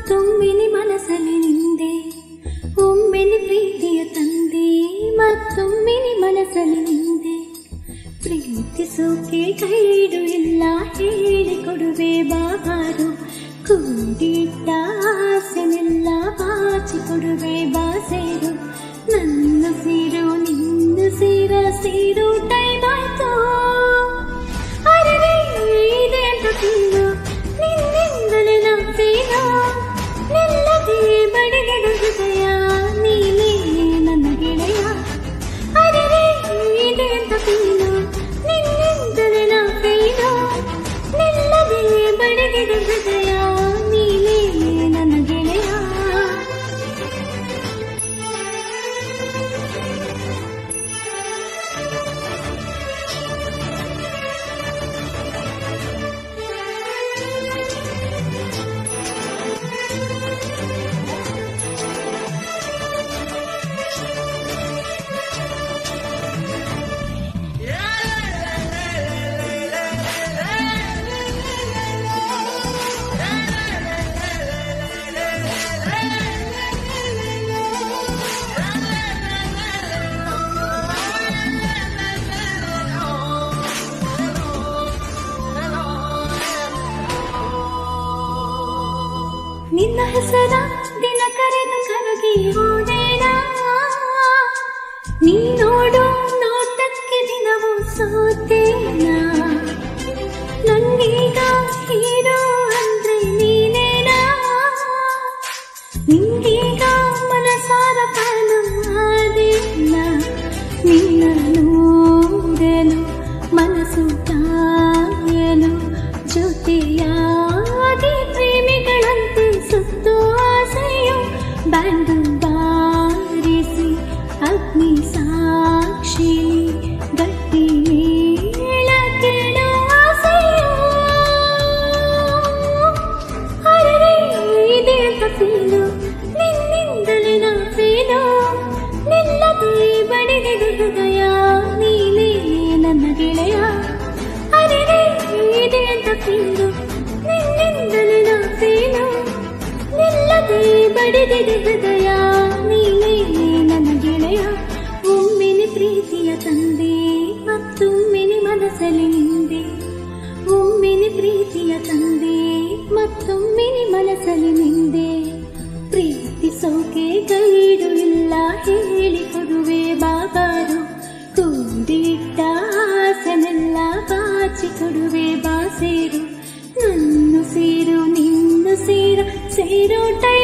ಮತ್ತೊಮ್ಮೆನೆ ಮನಸ್ಸಲ್ಲಿ ನಿಂದೆ ಒಮ್ಮೆನೆ ಪ್ರೀತಿಯ ತಂದೆ ಮತ್ತೊಮ್ಮೆನೆ ಮನಸ್ಸಲ್ಲಿ ನಿಂದೆ ಪ್ರೀತಿಸೋಕೆ ಕೈಡು ಇಲ್ಲ ಹೇಳಿಕೊಡುವೆ ಬಾಬಾರು ಕೂಡಿಟ್ಟ ಆಸೆನೆಲ್ಲ ಬಾಚಿಕೊಡುವೆ ಬಾಸೇರು ನನ್ನ ಸೀರು ನಿನ್ನ ಸೀರ ಸೀರು ಟೈಮ್ ಆಯ್ತು ಅರರೆ ಇದೆ ಅಂತ ತಿಂದು ನಿನ್ನಿಂದಲೇ ನಂಬೇನೋ ನಿಲ್ಲದೆ ಬಡಿಗೆದ ಹೃದಯ ನೀನೇ ನನ್ನ ಗೆಳೆಯ ಅರರೆ ಇದೆ ಅಂತ ತಿಂದು ನಿನ್ನಿಂದಲೇ ನಂಬೇನೋ ನಿಲ್ಲದೆ ಬಡಿಗೆದ ಹೃದಯ ನೀನೇ ನನ್ನ ಗೆಳೆಯ ನಿನ್ನ ಹೆಸರ ದಿನ ಕರೆದು ಕರಗಿ ಹೋದೇನಾ ನೀ ನೋಡು ನೋಟಕ್ಕೆ ದಿನವೂ ಸೋತೇನಾ ನಂಗೀಗ ಹೀರೋ ಅಂದ್ರೆ ನೀನೇನಾ ನಿಂಗೀಗ ಮನಸಾರ ಕಾಲು ಆದೇನ ನಿನ್ನ ನೋಡಲು ಮನಸ್ಸು ಕಾಯಲು ಜೊತೆಯಾಗಿ ಪ್ರೇಮಿಗಳಂತೆ ಸುತ್ತು ಆಸೆಯು ಬ್ಯಾಂಡು ಬಾರಿಸಿ ಅಗ್ನಿ ಸಾಕ್ಷಿ ಗಟ್ಟಿ ಮೇಳ ಕೇಳೋ ಆಸೆಯು ಅರರೆ ಇದೆ ಅಂತ ಫೀಲು ನಿನ್ನಿಂದಲೇ ನಾ ಫೀಲು ನಿಲ್ಲದೆ ಬಡಿದಿದ ಹೃದಯ ನೀನೇ ನನ್ನ ಗೆಳೆಯ ಅರರೆ ಇದೆ ಅಂತ ಫೀಲು ನಿನ್ನಿಂದಲೇ ನಾ ಫೀಲು ನಿಲ್ಲದೆ ಬಡಿದಿದ ಹೃದಯ ನೀನೇ ನನ್ನ ಗೆಳೆಯ ಒಮ್ಮೆನೆ ಪ್ರೀತಿಯ ತಂದೆ ಮತ್ತೊಮ್ಮೆನೆ ಮನಸ್ಸಲ್ಲಿ ನಿಂದೆ ಒಮ್ಮೆನೆ ಪ್ರೀತಿಯ ತಂದೆ ಮತ್ತೊಮ್ಮೆನೆ ಮನಸ್ಸಲ್ಲಿ ನಿಂದೆ ಪ್ರೀತಿಸೋಕೆ ಗೈಡು ಇಲ್ಲ ಹೇಳಿಕೊಡುವೆ ಬಾಬಾರು ಕೂಡಿಟ್ಟ ಆಸೆನೆಲ್ಲ ಬಾಚಿಕೊಡುವೆ ಬಾಸೇರು ನನ್ನ ಸೇರು ನಿನ್ನ ಸೇರ ಸೇರೋ ಟೈಮ್